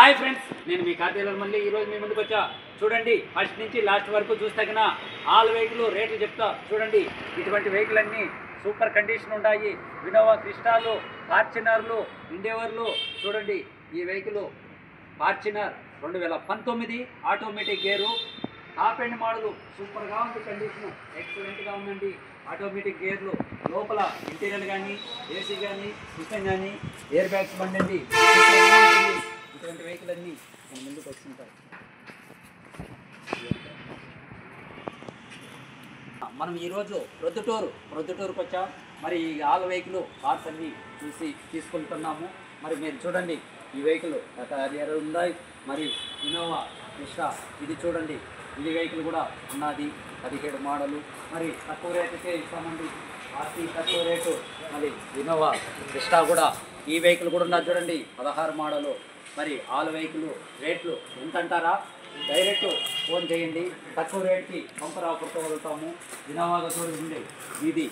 hi friends నేను మీ కార్తీలో మళ్ళీ ఈరోజు మీ ముందుకు వచ్చా చూడండి ఫస్ట్ నుంచి లాస్ట్ వరకు చూస్తే ఆల్ వెహికల్ రేట్లు చెప్తా చూడండి ఇటువంటి వెహికల్ అన్నీ సూపర్ కండిషన్ ఉన్నాయి వినోవా క్రిస్టాలు ఫార్చునర్లు ఇండేవర్లు చూడండి ఈ వెహికల్ ఫార్చునర్ రెండు వేల పంతొమ్మిది automatic gear top end model సూపర్గా ఉంది కండిషన్ ఎక్సలెంట్గా ఉందండి ఆటోమేటిక్ గేర్లు లోపల ఇంటీరియర్ కానీ ఏసీ కానీ సిస్టమ్ కానీ ఎయిర్ బ్యాగ్స్ బండి అండి సూపర్గా ఉంటుంది ఇటువంటి వెహికల్ అన్నీ మన ముందుకు వస్తుంటాయి మనం ఈరోజు ప్రొద్దుటూరు ప్రొద్దుటూరుకు వచ్చాం మరి ఈ ఆల్ వెహికల్ కార్స్ అన్ని చూసి తీసుకుంటున్నాము మరి మీరు చూడండి ఈ వెహికల్ హరియర్ ఉన్నాయి మరి ఇన్నోవా క్రిస్టా ఇది చూడండి ఇది వెహికల్ కూడా ఉన్నది పదిహేడు మోడలు మరి తక్కువ రేటుకే ఇస్తామండి ఆర్టీ తక్కువ రేటు మరి ఇన్నోవా క్రిస్టా కూడా ఈ వెహికల్ కూడా ఉన్నది చూడండి పదహారు మోడలు మరి ఆల్ వెహికల్ రేట్లు ఎంత అంటారా డైరెక్ట్ ఫోన్ చేయండి తక్కువ రేట్కి బంపర్ ఆఫర్తో వదులుతాము ఇన్నోవాగా చూడండి ఇది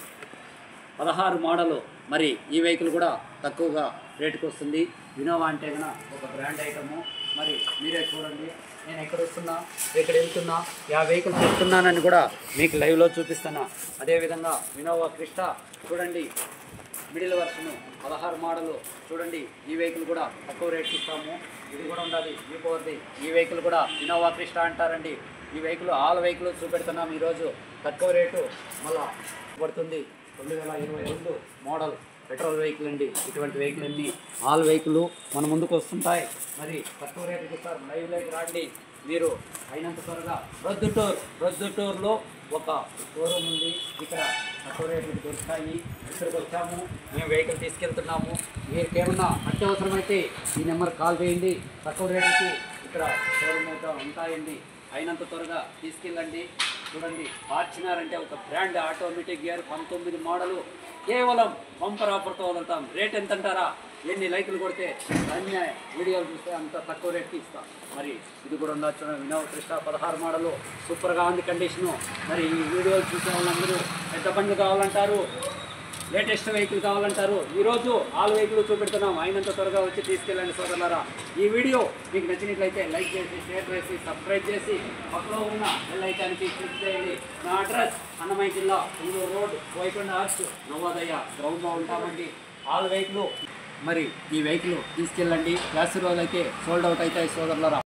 పదహారు మోడలు మరి ఈ వెహికల్ కూడా తక్కువగా రేటుకి వస్తుంది వినోవా అంటే కనుక ఒక బ్రాండ్ ఐటము మరి మీరే చూడండి నేను ఎక్కడ వస్తున్నా ఎక్కడ వెళ్తున్నా యా వెహికల్ చెప్తున్నానని కూడా మీకు లైవ్లో చూపిస్తున్నా అదేవిధంగా వినోవా క్రిస్టా చూడండి మిడిల్ వర్షన్ పదహారు మోడలు చూడండి ఈ వెహికల్ కూడా తక్కువ రేట్కి ఇస్తాము ఇది కూడా ఉండాలి ఈ పవర్ది ఈ వెహికల్ కూడా ఇన్నోవా క్రిస్టా అంటారండి ఈ వెహికల్ ఆల్ వెహికల్ చూపెడుతున్నాం ఈరోజు తక్కువ రేటు మళ్ళా పడుతుంది రెండు వేల ఇరవై రెండు మోడల్ పెట్రోల్ వెహికల్ అండి ఇటువంటి వెహికల్ అన్ని ఆల్ వెహికల్ మన ముందుకు వస్తుంటాయి మరి తక్కువ రేటుకి ఇస్తారు లైవ్లోకి రండి మీరు అయినంత త్వరగా రొద్దుటూర్ రొద్దుటూరులో ఒక షోరూమ్ ఉంది ఇక్కడ తక్కువ రేట్లకు దొరుకుతాయి ఇక్కడికి వచ్చాము మేము వెహికల్ తీసుకెళ్తున్నాము మీకు ఏమన్నా అత్యవసరమైతే ఈ నెంబర్ కాల్ చేయండి తక్కువ రేటుకి ఇక్కడ షోరూమ్ అయితే ఉంటాయండి అయినంత త్వరగా తీసుకెళ్ళండి చూడండి ఫార్చునర్ అంటే ఒక బ్రాండ్ ఆటోమేటిక్ గేర్ పంతొమ్మిది మోడలు కేవలం బంపర్ ఆఫర్తో వదులుతాం రేట్ ఎంత అంటారా ఎన్ని లైకులు కొడితే అన్ని వీడియోలు చూస్తే అంత తక్కువ రేట్కి ఇస్తాం మరి ఇది కూడా ఉండొచ్చు వినోద్ కృష్ణ పదహారు మోడలు సూపర్గా ఉంది కండిషను మరి ఈ వీడియోలు చూసే వాళ్ళందరూ పెద్ద బండ్లు కావాలంటారు లేటెస్ట్ వెహికల్ కావాలంటారు ఈరోజు ఆల్ వెహికల్ చూపెడుతున్నాం అయినంత త్వరగా వచ్చి తీసుకెళ్ళండి సోదరులారా ఈ వీడియో మీకు నచ్చినట్లయితే లైక్ చేసి షేర్ చేసి సబ్స్క్రైబ్ చేసి పక్కలో ఉన్న బెల్ ఐకాన్కి క్లిక్ చేయండి నా అడ్రస్ అన్నమయ్య జిల్లా కుంగూరు రోడ్ వైకొండ ఆర్ట్స్ నవోదయ గ్రౌండ్లో ఉంటామండి ఆల్ వెహికల్ మరి ఈ వెహికల్ తీసుకెళ్ళండి క్లాస్ రోజులు అయితే సోల్డ్ అవుట్ అవుతాయి సోదరులారా